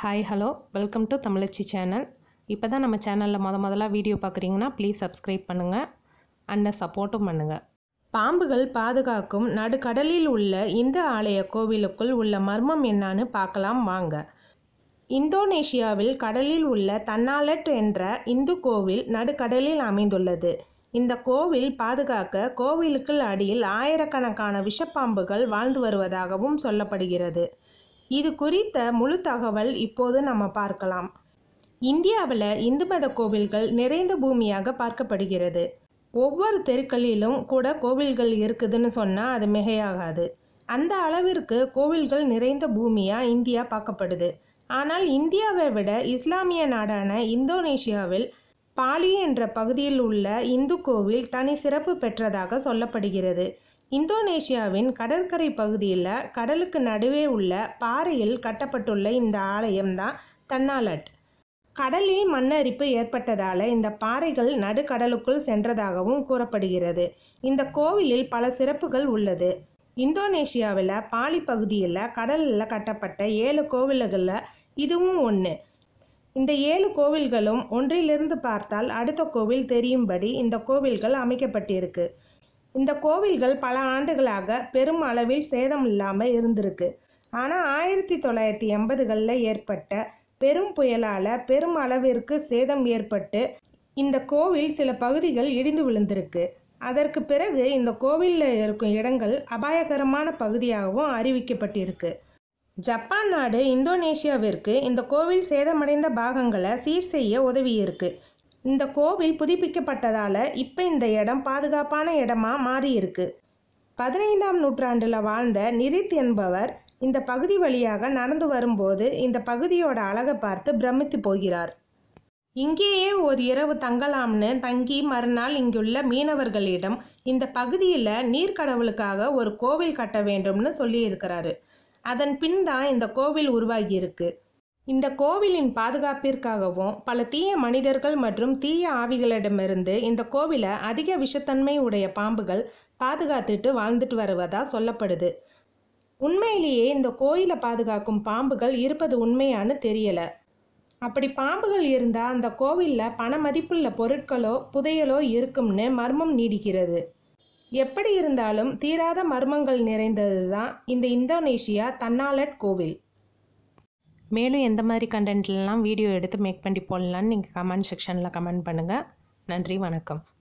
hi hello welcome to Tamizhachi channel இப்போ தான் நம்ம சேனலில் முத முதல்ல வீடியோ பார்க்குறீங்கன்னா ப்ளீஸ் சப்ஸ்கிரைப் பண்ணுங்கள் அண்ட் சப்போர்ட்டும் பண்ணுங்கள் பாம்புகள் பாதுகாக்கும் நடுக்கடலில் உள்ள இந்து ஆலய கோவிலுக்குள் உள்ள மர்மம் என்னான்னு பார்க்கலாம் வாங்க இந்தோனேஷியாவில் கடலில் உள்ள தன்னாலட் என்ற இந்து கோவில் நடுக்கடலில் அமைந்துள்ளது இந்த கோவில் பாதுகாக்க கோவிலுக்குள் அடியில் ஆயிரக்கணக்கான விஷப்பாம்புகள் வாழ்ந்து வருவதாகவும் சொல்லப்படுகிறது இது குறித்த முழு தகவல் இப்போது நம்ம பார்க்கலாம் இந்தியாவில் இந்து மத கோவில்கள் நிறைந்த பூமியாக பார்க்கப்படுகிறது ஒவ்வொரு தெருக்களிலும் கூட கோவில்கள் இருக்குதுன்னு சொன்னால் அது மிகையாகாது அந்த அளவிற்கு கோவில்கள் நிறைந்த பூமியாக இந்தியா பார்க்கப்படுது ஆனால் இந்தியாவை விட இஸ்லாமிய நாடான இந்தோனேஷியாவில் பாலி என்ற பகுதியில் உள்ள இந்து கோவில் தனி சிறப்பு பெற்றதாக சொல்லப்படுகிறது இந்தோனேஷியாவின் கடற்கரை பகுதியில் கடலுக்கு நடுவே உள்ள பாறையில் கட்டப்பட்டுள்ள இந்த ஆலயம்தான் தன்னாலட் கடலில் மண்ணரிப்பு ஏற்பட்டதால இந்த பாறைகள் நடுக்கடலுக்குள் சென்றதாகவும் கூறப்படுகிறது இந்த கோவிலில் பல சிறப்புகள் உள்ளது இந்தோனேஷியாவில் பாலி பகுதியில் கடலில் கட்டப்பட்ட ஏழு கோவில்களில் இதுவும் ஒன்று இந்த ஏழு கோவில்களும் ஒன்றிலிருந்து பார்த்தால் அடுத்த கோவில் தெரியும்படி இந்த கோவில்கள் அமைக்கப்பட்டிருக்கு இந்த கோவில்கள் பல ஆண்டுகளாக பெரும் அளவில் சேதம் இல்லாமல் இருந்திருக்கு ஆனால் ஆயிரத்தி தொள்ளாயிரத்தி எண்பதுகளில் ஏற்பட்ட பெரும் புயலால் பெரும் அளவிற்கு சேதம் ஏற்பட்டு இந்த கோவில் சில பகுதிகள் இடிந்து விழுந்திருக்கு அதற்கு பிறகு இந்த கோவிலில் இருக்கும் இடங்கள் அபாயகரமான பகுதியாகவும் அறிவிக்கப்பட்டிருக்கு ஜப்பான் நாடு இந்தோனேஷியாவிற்கு இந்த கோவில் சேதமடைந்த பாகங்களை சீர் செய்ய உதவியிருக்கு இந்த கோவில் புதுப்பிக்கப்பட்டதால் இப்போ இந்த இடம் பாதுகாப்பான இடமா மாறியிருக்கு பதினைந்தாம் நூற்றாண்டில் வாழ்ந்த நிரித் என்பவர் இந்த பகுதி வழியாக நடந்து வரும்போது இந்த பகுதியோட அழகை பார்த்து பிரமித்து போகிறார் இங்கேயே ஒரு இரவு தங்கலாம்னு தங்கி மறுநாள் இங்குள்ள மீனவர்களிடம் இந்த பகுதியில் நீர்க்கடவுளுக்காக ஒரு கோவில் கட்ட வேண்டும்னு சொல்லியிருக்கிறாரு அதன் பின் தான் இந்த கோவில் உருவாகியிருக்கு இந்த கோவிலின் பாதுகாப்பிற்காகவும் பல தீய மனிதர்கள் மற்றும் தீய ஆவிகளிடமிருந்து இந்த கோவிலை அதிக விஷத்தன்மை உடைய பாம்புகள் பாதுகாத்துட்டு வாழ்ந்துட்டு வருவதா சொல்லப்படுது உண்மையிலேயே இந்த கோயிலை பாதுகாக்கும் பாம்புகள் இருப்பது உண்மையான்னு தெரியல அப்படி பாம்புகள் இருந்தால் அந்த கோவிலில் பண மதிப்புள்ள பொருட்களோ புதையலோ இருக்கும்னு மர்மம் நீடிக்கிறது எப்படி இருந்தாலும் தீராத மர்மங்கள் நிறைந்தது தான் இந்த இந்தோனேஷியா தன்னாலட் கோவில் மேலும் எந்த மாதிரி கண்டென்ட்லலாம் வீடியோ எடுத்து மேக் பண்ணி போடலான்னு நீங்கள் கமெண்ட் செக்ஷனில் கமெண்ட் பண்ணுங்கள் நன்றி வணக்கம்